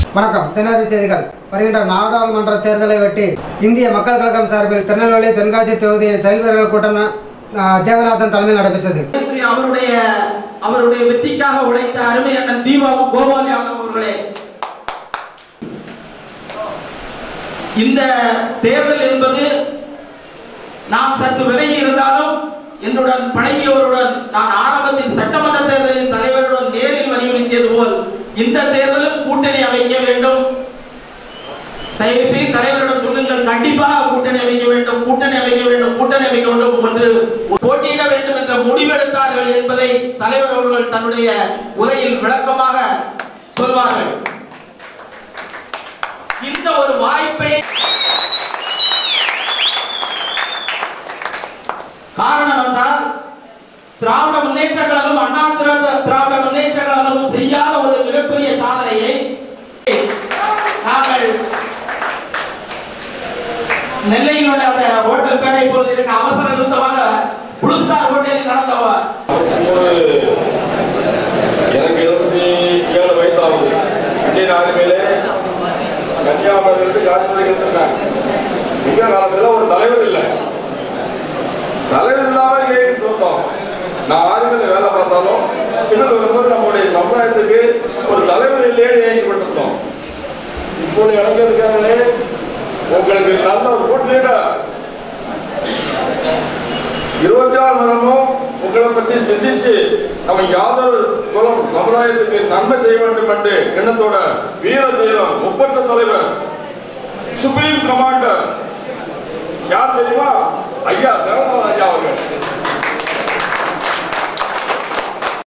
வணக்கம் தினசரி செய்திகள் வருகின்ற நாடாளுமன்ற தேர்தலை ஒட்டி இந்திய மக்கள் கழகம் சார்பில் திருநெல்வேலி தென்காசி தொகுதி செயல்வீரர்கள் கூட்டம் ஆ, தேவநாதன் தலைமையில் நடைபெற்றது அவருடைய அவருடைய வெற்றிக்காக உழைத்த அருமை அண்ணன் தீபா கோபால் யாதவ் அவர்களே இந்த தேர்தல் என்பது நாம் சற்று விலகி இருந்தாலும் என்னுடன் பழகியவருடன் நான் ஆரம்பத்தில் சட்டமன்ற தேர்தலின் தலைவருடன் நேரில் வலியுறுத்தியது போல் இந்த தேர்தலும் கூட்டணி அமைக்க வேண்டும் தயவு செய்து தலைவரிடம் சொல்லுங்கள் கண்டிப்பாக கூட்டணி அமைக்க வேண்டும் கூட்டணி அமைக்க வேண்டும் கூட்டணி அமைக்க வேண்டும் என்று போட்டியிட வேண்டும் என்ற முடிவெடுத்தார்கள் என்பதை தலைவர் அவர்கள் தன்னுடைய உரையில் விளக்கமாக சொல்வார்கள் இந்த ஒரு வாய்ப்பை காரணம் என்றால் திராவிட முன்னேற்ற கழகம் அண்ணா திராவிட திராவிட முன்னேற்ற கழகமும் செய்யாத ஒரு மிகப்பெரிய சாதனையை நாங்கள் நெல்லையில் உள்ள அந்த ஹோட்டல் பேரை இப்பொழுது எனக்கு அவசர நிறுத்தமாக ப்ளூ ஸ்டார் ஹோட்டலில் நடந்த ஒரு எனக்கு இருபத்தி ஏழு வயசு ஆகுது இந்தியன் ஆர்மியிலே கன்னியாகுமரியிலிருந்து காஷ்மீருக்கு இருந்திருக்கேன் மிக காலத்தில் ஒரு தலைவர் இல்லை தலைவர் இல்லாம கேட்டு இருந்தோம் நான் ஆர்மியில் வேலை பார்த்தாலும் சிவில் வரும்போது நம்முடைய சமுதாயத்துக்கு ஒரு தலைவர் இல்லையே ஏங்கிப்பட்டிருந்தோம் இப்போது எனக்கு இருக்காங்களே உங்களுக்கு நல்ல ஒரு குட் லீடர் இருபத்தி ஆறு மணமும் உங்களை பற்றி சிந்திச்சு நம்ம யாதவ குலம் சமுதாயத்துக்கு நன்மை செய்ய வேண்டும் என்று எண்ணத்தோட வீர தீரம் முப்பட்ட தலைவர் சுப்ரீம் கமாண்டர் யார் தெரியுமா ஐயா தேவநாத ஐயா அவர்கள்